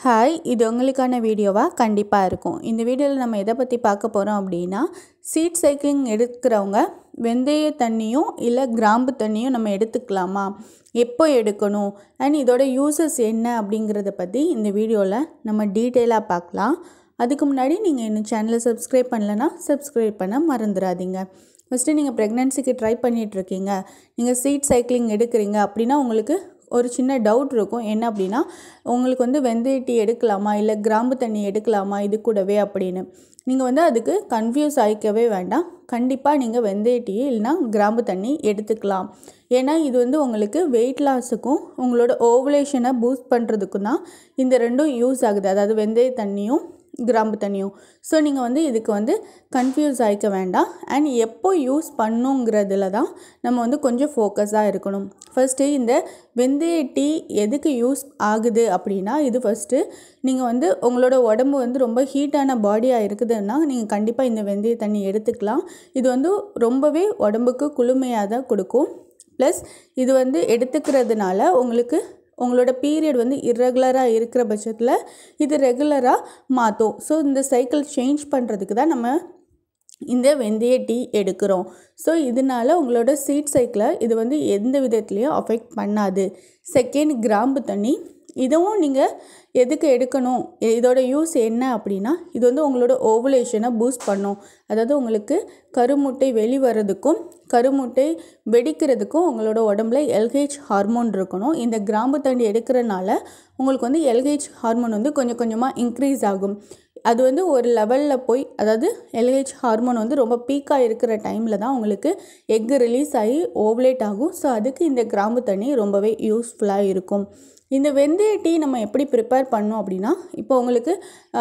hi இது உங்களுக்கான வீடியோவாக கண்டிப்பாக இருக்கும் இந்த வீடியோவில் நம்ம எதை பற்றி பார்க்க போகிறோம் அப்படின்னா சீட் சைக்கிளிங் எடுக்கிறவங்க வெந்தய தண்ணியும் இல்லை கிராம்பு தண்ணியும் நம்ம எடுத்துக்கலாமா எப்போ எடுக்கணும் அண்ட் இதோட யூசஸ் என்ன அப்படிங்கிறத பற்றி இந்த வீடியோவில் நம்ம டீட்டெயிலாக பார்க்கலாம் அதுக்கு முன்னாடி நீங்கள் இன்னும் சேனலை சப்ஸ்கிரைப் பண்ணலன்னா சப்ஸ்கிரைப் பண்ண மறந்துடாதீங்க ஃபஸ்ட்டு நீங்கள் ப்ரெக்னென்சிக்கு ட்ரை பண்ணிகிட்ருக்கீங்க நீங்கள் சீட் சைக்கிளிங் எடுக்கிறீங்க அப்படின்னா உங்களுக்கு ஒரு சின்ன டவுட் இருக்கும் என்ன அப்படின்னா உங்களுக்கு வந்து வெந்தய டீ எடுக்கலாமா இல்லை கிராம்பு தண்ணி எடுக்கலாமா இது கூடவே அப்படின்னு நீங்கள் வந்து அதுக்கு கன்ஃபியூஸ் ஆகிக்கவே வேண்டாம் கண்டிப்பாக நீங்கள் வெந்தய டீ இல்லைனா கிராம்பு தண்ணி எடுத்துக்கலாம் ஏன்னா இது வந்து உங்களுக்கு வெயிட் லாஸுக்கும் உங்களோட ஓவலேஷனை பூஸ்ட் பண்ணுறதுக்கும் தான் இந்த ரெண்டும் யூஸ் ஆகுது அதாவது வெந்தய தண்ணியும் கிராம்பு தண்ணியும் ஸோ நீங்கள் வந்து இதுக்கு வந்து கன்ஃபியூஸ் ஆகிக்க வேண்டாம் அண்ட் எப்போ யூஸ் பண்ணுங்கிறதுல தான் நம்ம வந்து கொஞ்சம் ஃபோக்கஸாக இருக்கணும் ஃபஸ்ட்டு இந்த வெந்தய டீ எதுக்கு யூஸ் ஆகுது அப்படின்னா இது ஃபஸ்ட்டு நீங்கள் வந்து உங்களோட உடம்பு வந்து ரொம்ப ஹீட்டான பாடியாக இருக்குதுன்னா நீங்கள் கண்டிப்பாக இந்த வெந்தய தண்ணி எடுத்துக்கலாம் இது வந்து ரொம்பவே உடம்புக்கு குளுமையாக தான் கொடுக்கும் ப்ளஸ் இது வந்து எடுத்துக்கிறதுனால உங்களுக்கு உங்களோட பீரியட் வந்து இர்ரெகுலராக இருக்கிற பட்சத்தில் இது ரெகுலராக மாற்றும் ஸோ இந்த சைக்கிள் சேஞ்ச் பண்ணுறதுக்கு தான் நம்ம இந்த வெந்தய டீ எடுக்கிறோம் ஸோ இதனால் உங்களோட சீட் சைக்கிளை இது வந்து எந்த விதத்துலேயும் அஃபெக்ட் பண்ணாது செகண்ட் கிராம்பு தண்ணி இதுவும் நீங்கள் எதுக்கு எடுக்கணும் இதோட யூஸ் என்ன அப்படின்னா இது வந்து உங்களோட ஓவுலேஷனை பூஸ்ட் பண்ணும் அதாவது உங்களுக்கு கருமுட்டை வெளிவரதுக்கும் கருமுட்டை வெடிக்கிறதுக்கும் உங்களோட உடம்புல எல்ஹெச் ஹார்மோன் இருக்கணும் இந்த கிராம்பு தண்ணி எடுக்கிறனால உங்களுக்கு வந்து எல்ஹெச் ஹார்மோன் வந்து கொஞ்சம் கொஞ்சமாக இன்க்ரீஸ் ஆகும் அது வந்து ஒரு லெவலில் போய் அதாவது எல்ஹெச் ஹார்மோன் வந்து ரொம்ப பீக்காக இருக்கிற டைமில் தான் உங்களுக்கு எக்கு ரிலீஸ் ஆகி ஓவலேட் ஆகும் ஸோ அதுக்கு இந்த கிராம்பு தண்ணி ரொம்பவே யூஸ்ஃபுல்லாக இருக்கும் இந்த வெந்தய டீ நம்ம எப்படி ப்ரிப்பேர் பண்ணோம் அப்படின்னா இப்போ உங்களுக்கு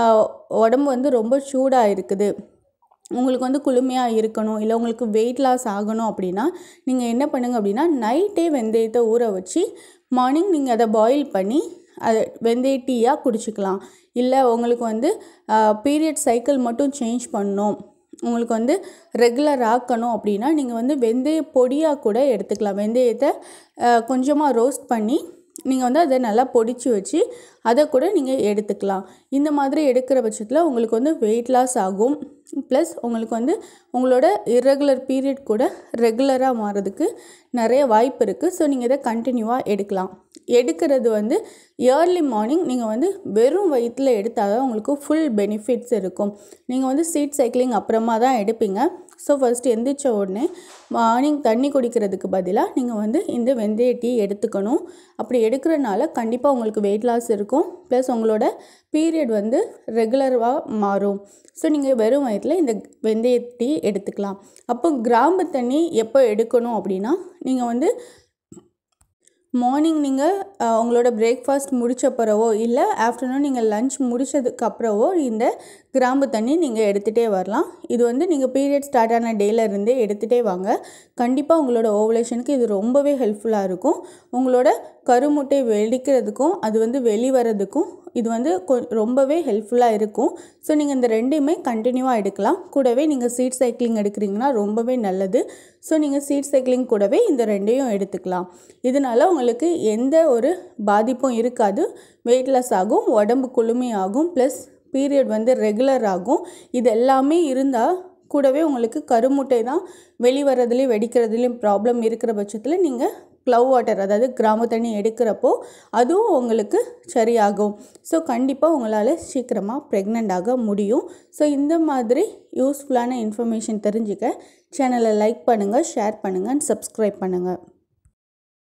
உடம்பு வந்து ரொம்ப சூடாக இருக்குது உங்களுக்கு வந்து குளுமையாக இருக்கணும் இல்லை உங்களுக்கு வெயிட் லாஸ் ஆகணும் அப்படின்னா நீங்கள் என்ன பண்ணுங்கள் அப்படின்னா நைட்டே வெந்தயத்தை ஊற வச்சு மார்னிங் நீங்கள் அதை பாயில் பண்ணி அதை வெந்தய டீயாக குடிச்சிக்கலாம் இல்லை உங்களுக்கு வந்து பீரியட் சைக்கிள் மட்டும் சேஞ்ச் பண்ணணும் உங்களுக்கு வந்து ரெகுலர் ஆக்கணும் அப்படின்னா நீங்கள் வந்து வெந்தய பொடியாக கூட எடுத்துக்கலாம் வெந்தயத்தை கொஞ்சமாக ரோஸ்ட் பண்ணி நீங்கள் வந்து அதை நல்லா பொடிச்சு வச்சு அதை கூட நீங்கள் எடுத்துக்கலாம் இந்த மாதிரி எடுக்கிற பட்சத்தில் உங்களுக்கு வந்து வெயிட் லாஸ் ஆகும் ப்ளஸ் உங்களுக்கு வந்து உங்களோட இர்ரெகுலர் பீரியட் கூட ரெகுலராக மாறதுக்கு நிறைய வாய்ப்பு இருக்குது ஸோ நீங்கள் இதை கண்டினியூவாக எடுக்கலாம் எடுக்கிறது வந்து ஏர்லி மார்னிங் நீங்கள் வந்து வெறும் வயிற்றில் எடுத்தால் தான் உங்களுக்கு ஃபுல் பெனிஃபிட்ஸ் இருக்கும் நீங்கள் வந்து சீட் சைக்கிளிங் அப்புறமா தான் எடுப்பீங்க ஸோ ஃபஸ்ட்டு எந்திரிச்ச உடனே மார்னிங் தண்ணி குடிக்கிறதுக்கு பதிலாக நீங்கள் வந்து இந்த வெந்தய டீ எடுத்துக்கணும் அப்படி எடுக்கிறனால கண்டிப்பாக உங்களுக்கு வெயிட் லாஸ் இருக்கும் ப்ளஸ் உங்களோட பீரியட் வந்து ரெகுலராக மாறும் ஸோ நீங்கள் வெறும் வயிற்றில் இந்த வெந்தய டீ எடுத்துக்கலாம் அப்போ கிராம்பு தண்ணி எப்போ எடுக்கணும் அப்படின்னா நீங்கள் வந்து மார்னிங் நீங்கள் உங்களோட பிரேக்ஃபாஸ்ட் முடித்த பிறவோ இல்லை ஆஃப்டர்நூன் நீங்கள் லஞ்ச் முடித்ததுக்கு அப்புறவோ இந்த கிராம்பு தண்ணி நீங்கள் எடுத்துகிட்டே வரலாம் இது வந்து நீங்கள் பீரியட் ஸ்டார்ட் ஆன டேலேருந்தே எடுத்துகிட்டே வாங்க கண்டிப்பாக உங்களோட ஓவலேஷனுக்கு இது ரொம்பவே ஹெல்ப்ஃபுல்லாக இருக்கும் உங்களோட கருமுட்டை வெடிக்கிறதுக்கும் அது வந்து வெளிவரதுக்கும் இது வந்து கொ ரொம்பவே ஹெல்ப்ஃபுல்லாக இருக்கும் ஸோ நீங்கள் இந்த ரெண்டையுமே கண்டினியூவாக எடுக்கலாம் கூடவே நீங்கள் சீட் சைக்கிளிங் எடுக்கிறீங்கன்னா ரொம்பவே நல்லது ஸோ நீங்கள் சீட் சைக்கிளிங் கூடவே இந்த ரெண்டையும் எடுத்துக்கலாம் இதனால் உங்களுக்கு எந்த ஒரு பாதிப்பும் இருக்காது வெயிட் லாஸ் ஆகும் உடம்பு குளுமையாகும் ப்ளஸ் பீரியட் வந்து ரெகுலர் ஆகும் இது எல்லாமே இருந்தால் கூடவே உங்களுக்கு கருமுட்டை தான் வெளிவரதுலேயும் வெடிக்கிறதுலேயும் ப்ராப்ளம் இருக்கிற பட்சத்தில் நீங்கள் க்ளவ் வாட்டர் அதாவது கிராம தண்ணி எடுக்கிறப்போ அதுவும் உங்களுக்கு சரியாகும் ஸோ கண்டிப்பாக உங்களால் சீக்கிரமாக ப்ரெக்னென்ட் ஆக முடியும் ஸோ இந்த மாதிரி யூஸ்ஃபுல்லான இன்ஃபர்மேஷன் தெரிஞ்சுக்க சேனலை லைக் பண்ணுங்கள் ஷேர் பண்ணுங்கள் அண்ட் சப்ஸ்கிரைப் பண்ணுங்கள்